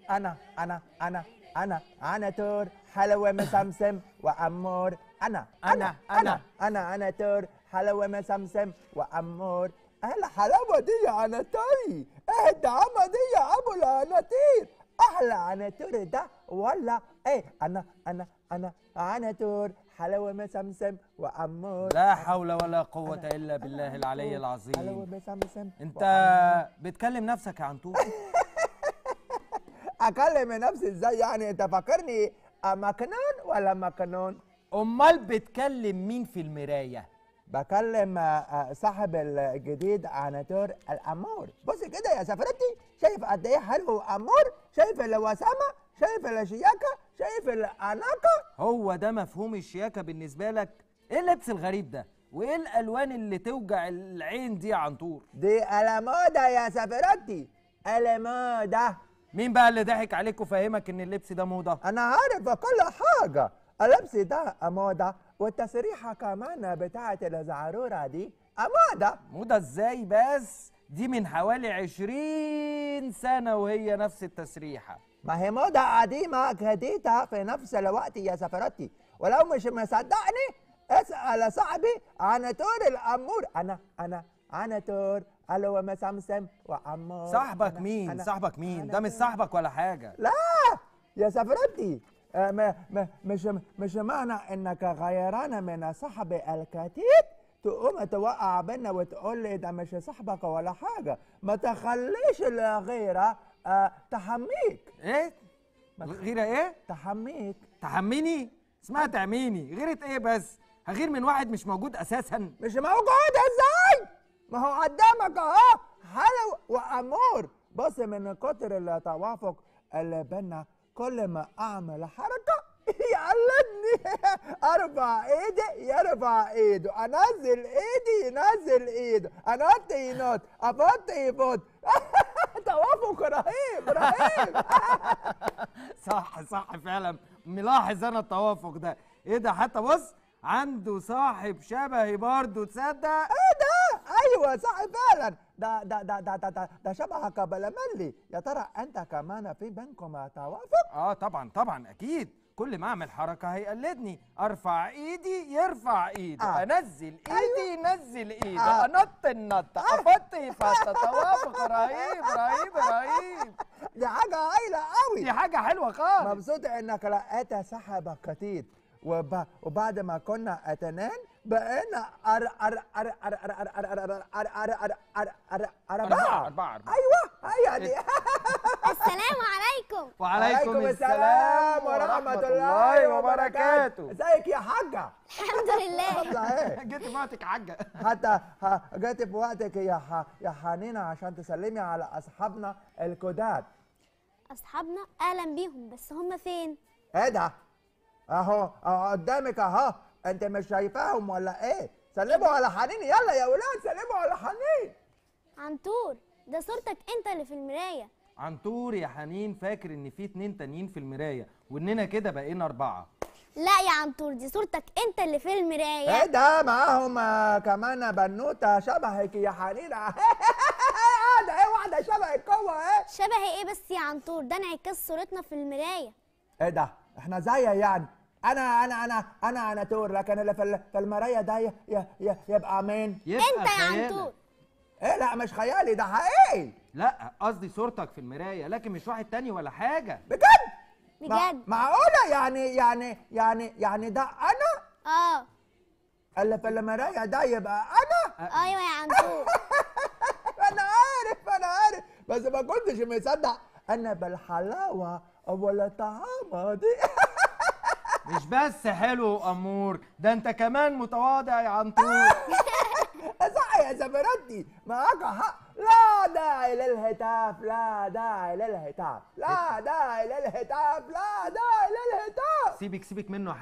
انا انا انا انا انا تور حلوة مسمسم وامور انا انا انا انا انا تور حلوة مسمسم وامور ايه الحلاوة دي يا عنتري ايه الدعامة دي يا ابو العناتير احلى عناتور ده ولا ايه انا انا انا عناتور حلوة مسمسم وامور لا حول ولا قوة أنا- إلا بالله أنا العلي حلوة العظيم مسمسم أنت وأمور. بتكلم نفسك يا عنتور اكلم نفسي ازاي يعني انت فاكرني مكنون ولا مكنون أمال بتكلم مين في المراية بكلم آه، آه، صاحب الجديد عناتور الامور بص كده يا سفرتي شايف قد ايه حلو امور شايف الوسامه شايف الشياكه شايف الاناقه هو ده مفهوم الشياكة بالنسبة لك إيه اللبس الغريب ده وإيه الألوان اللي توجع العين دي يا عنتور دي الموضه يا سفرتي الموضه مين بقى اللي ضحك عليك وفهمك إن اللبس ده موضة انا عارف كل حاجه اللبس ده موضه والتسريحه كمان بتاعت الزعروره دي موضه موضة إزاي بس دي من حوالي عشرين سنة وهي نفس التسريحة ما هي موضة قديمة جديدة في نفس الوقت يا سفرتي ولو مش مصدقني اسأل صاحبي عن تور الأمور أنا أنا أنا تور ألو مسمسم وأمور صاحبك أنا- مين أنا- صاحبك مين أنا ده مش تور. صاحبك ولا حاجة لا يا سفرتي آه، ما ما مش مش معنى انك غيران من صاحب الكتيب تقوم توقع بينا وتقول لي ده مش صاحبك ولا حاجه ما تخليش الغيره آه، تحميك إيه غيرة إيه تحميك تحميني اسمها تعميني غيرة ايه بس هغير من واحد مش موجود اساسا مش موجود ازاي ما هو قدامك اهو حلو وامور بص من كتر التوافق اللي بينا كل ما اعمل حركه يقلدني ارفع ايدي يرفع ايده انزل ايدي ينزل ايده انط ينط افط يفط توافق رهيب رهيب صح صح فعلا ملاحظ انا التوافق ده ايه ده حتى بص عنده صاحب شبهي برضه تصدق ايه ده؟ ايوه صح فعلا ده ده ده ده ده, ده, ده شبهك بلملي يا ترى انت كمان في بينكم توافق؟ اه طبعا طبعا اكيد كل ما اعمل حركه هيقلدني ارفع ايدي يرفع ايده آه. انزل ايدي ينزل ايده آه. انط النط افط يفط توافق رهيب رهيب رهيب دي حاجه هايله دي قوي حاجه حلوه خالص مبسوط انك لقيت صاحبك كتير وب... وبعد ما كنا اتنين بقينا أر أر أر أر أر أر أر أر أر أر أر أر أر أر أربعة أربعة أربعة أربعة أيوة هي دي السلام عليكم وعليكم السلام ورحمة الله وبركاته ازيك يا حاجة؟ الحمد لله عاملة ايه؟ جيت في وقتك حاجة حتى ه- جيت في وقتك يا ح... يا حنينة عشان تسلمي على أصحابنا الجداد اصحابنا اهلا بيهم بس هم فين ايه ده؟ اهو اهو قدامك اهو انت مش شايفاهم ولا ايه؟ سلموا على حنين يلا يا ولاد سلموا على حنين عنتور ده صورتك انت اللي في المرايه عنتور يا حنين فاكر ان في اتنين تانيين في المرايه واننا كده بقينا اربعه لا يا عنتور دي صورتك انت اللي في ايه المرايه ده معاهم آه، كمان بنوتة شبهك يا حنين ده ايه واحدة شبهك جوه ايه؟ شبهي ايه بس يا عنتور ده انعكاس صورتنا في المرايه ايه ده؟ احنا زي يعني انا انا انا انا انا تور لكن اللي في ال- في المرايه ده ي- ي- ي- يبقى مين؟ يبقى انت يا خيالك. عنتور ايه لا مش خيالي ده حقيقي لا قصدي صورتك في المرايه لكن مش واحد تاني ولا حاجه بجد؟ مع- بجد معقولة يعني يعني يعني يعني ده انا اه اللي في المرايه ده يبقى انا؟ ايوه يا عنتور انا عارف انا عارف بس ما كنتش مصدق انا بالحلاوه والطعامه دي مش بس حلو وامور ده انت كمان متواضع يا عنتور صح يا زفرتي معاك حق لا داعي للهتاف لا داعي للهتاف لا داعي للهتاف لا داعي للهتاف سيبك سيبك منه